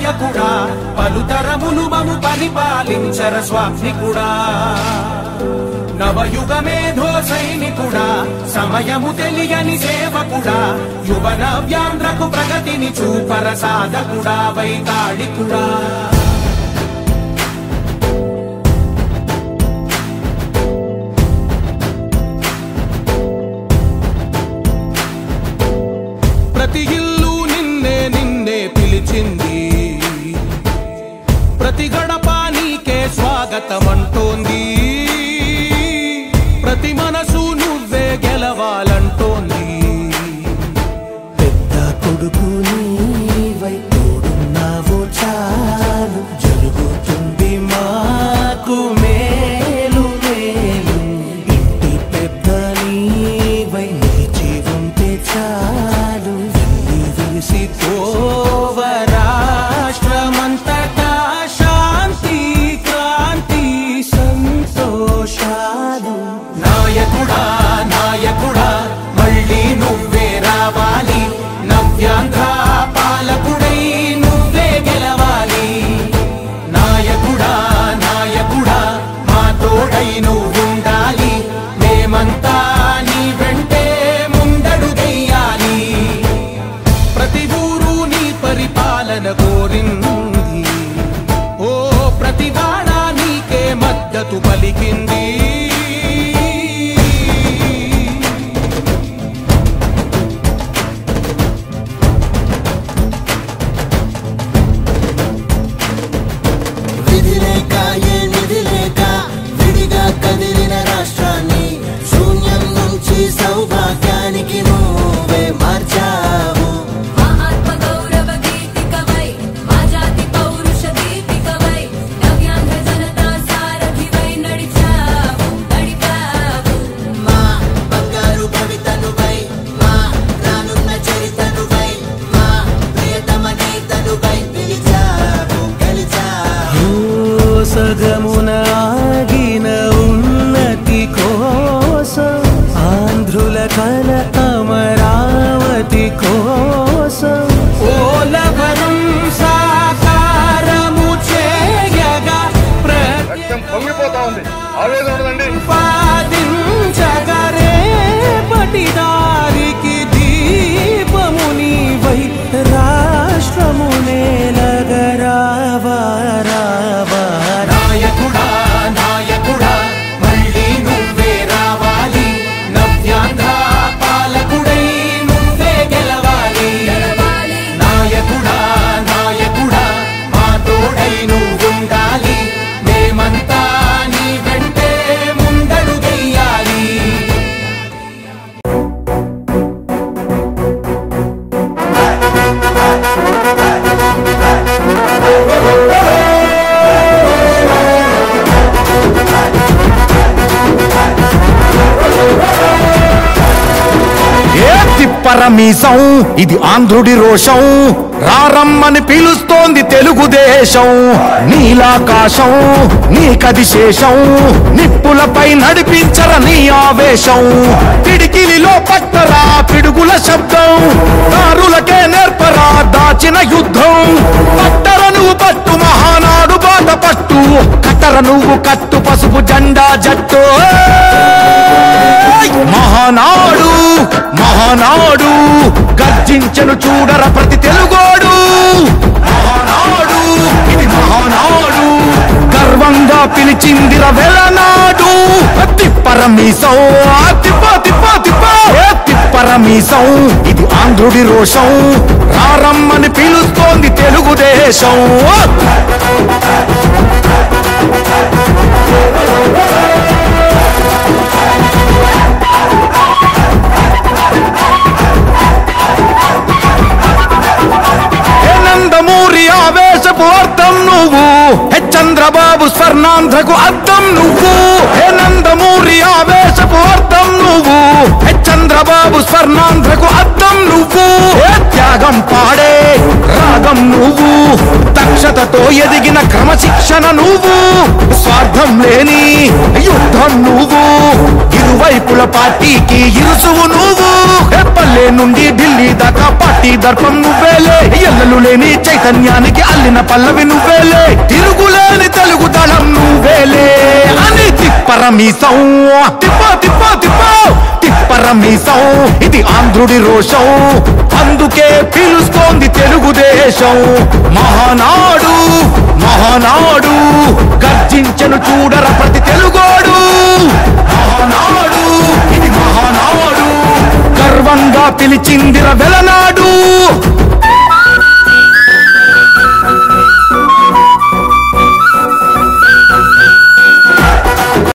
నాయకుడా పలుతరములు మము పరిపాలించర స్వామికుడా నవయుగమేధో సైనికుడా సమయము తెలియని సేవకుడా యువన వ్యాంధ్రకు ప్రగతిని చూపర సాధకుడా వైతాళికుడా ప్రతి ఇల్లు నిన్నే నిన్నే పిలిచింది ప్రతి గడప నీకే స్వాగతం అంటోంది ప్రతి మనసు నువ్వే గెలవాలంటోంది పెద్ద కొడుకు నీవై తోడున్నావు చాలు జరుగుతుంది మాకు మేలు మేలు ఇంటి పెద్ద నీవై నిలిచి ఉంటే చాలు వెళ్ళి విరిసి పోవ రాష్ట్రమంతటా శాంతి క్రాంతి సంతోషాలు నాయకుడా నాయకుడా మళ్ళీ నువ్వే రావాలి నవ్యాంధ్ర పాలకుడై నువ్వే గెలవాలి నాయకుడా నాయకుడా మా తోడై నువ్వుండాలి మేమంతా నీ వెంటే ముందడుగెయ్యాలి ప్రతి ఊరు నీ పరిపాలన కోరింది ఓ ప్రతి వాడ నీకే మద్దతు పలికింది విధి లేక ఏ నిధి లేక విడిగా కదిలిన రాష్ట్రాన్ని శూన్యం నుంచి సౌభాగ్యానికి నువ్వే మార్చావు మా ఆత్మ గౌరవ గీతికవై మా జాతి పౌరుష దీపికవై నవ్యాంధ్ర జనతా సారథివై నడిచావు నడిపావు మా బంగారు భవితనువై మా రానున్న చరితనువై మా ప్రియతమ నేతనువై పిలిచావు గెలిచావు సగమున ఆగిన ఉన్నతి కోసం ఆంధ్రుల కల అమరావతి కోసం ఓలవరం సాకారము చేయగా రక్తం పొంగిపోతా ఉంది ఆవేదన ఉండదండి ప్రతిపాదించగరే పటిదారికి దీపము నీవై రాష్ట్రము నేలగరావా రావా నాయకుడా నాయకుడా మళ్ళీ నువ్వే రావాలి నవ్యాంధ్ర పాలకుడై నువ్వే గెలవాలి గెలవాలి. నాయకుడా నాయకుడా మా తోడై నువ్వుండాలి మేమంతా నీ వెంటే ముందడుగెయ్యాలి ఏ తిప్పరమీసం ఇది ఆంధ్రుడి రోషం రారమ్మని పిలుస్తోంది తెలుగుదేశం నీలాకాశం నీకది శేషం నిప్పులపై నడిపించర నీ ఆవేశం పిడికిలిలో పట్టరా పిడుగుల శబ్దం దారులకే నేర్పరా దాచిన యుద్ధం పట్టర నువ్వు పట్టు మహానాడు బాట పట్టు కట్టర నువ్వు కట్టు పసుపు జెండా జట్టు ఏయ్! మహానాడు మహానాడు గర్జించను చూడర ప్రతి తెలుగోడు మహానాడు ఇది మహానాడు గర్వంగా పిలిచిందిర వెలనాడు తిప్పరమీసం తిప్ప తిప్ప తిప్ప ఏ తిప్పరమీసం ఇది ఆంధ్రుడి రోషం రారమ్మని పిలుస్తోంది తెలుగుదేశం ఏ నందమూరి ఆవేశపు అర్థం నువ్వు హె చంద్రబాబు స్వర్ణాంధ్రకు అర్థం నువ్వు హే నందమూరి ఆవేశపు అర్థం నువ్వు హె చంద్రబాబు స్వర్ణాంధ్రకు అర్థం నువ్వు ఏ త్యాగం పాడే త్యాగం నువ్వు దక్షతతో ఎదిగిన క్రమశిక్షణ నువ్వు స్వార్థం లేని యుద్ధం నువ్వు ఇరువైపుల పార్టీకి ఇరుసువు నువ్వు పల్లె నుండి ఢిల్లీ దాకా పార్టీ దర్పం నువ్వేలే ఎల్లలు లేని చైతన్యానికి అల్లిన పల్లవి నువ్వేలే తిరుగులేని తెలుగు దళం నువ్వేలే అని తిప్పరమీసం తిప్పో తిప్పో తిప్పో తిప్పరమీసం ఇది ఆంధ్రుడి రోషం అందుకే పిలుస్తోంది తెలుగుదేశం మహానాడు మహానాడు గర్జించను చూడర ప్రతి తెలుగోడు మహానాడు ఇది మహానాడు గర్వంగా పిలిచిందిర వెలనాడు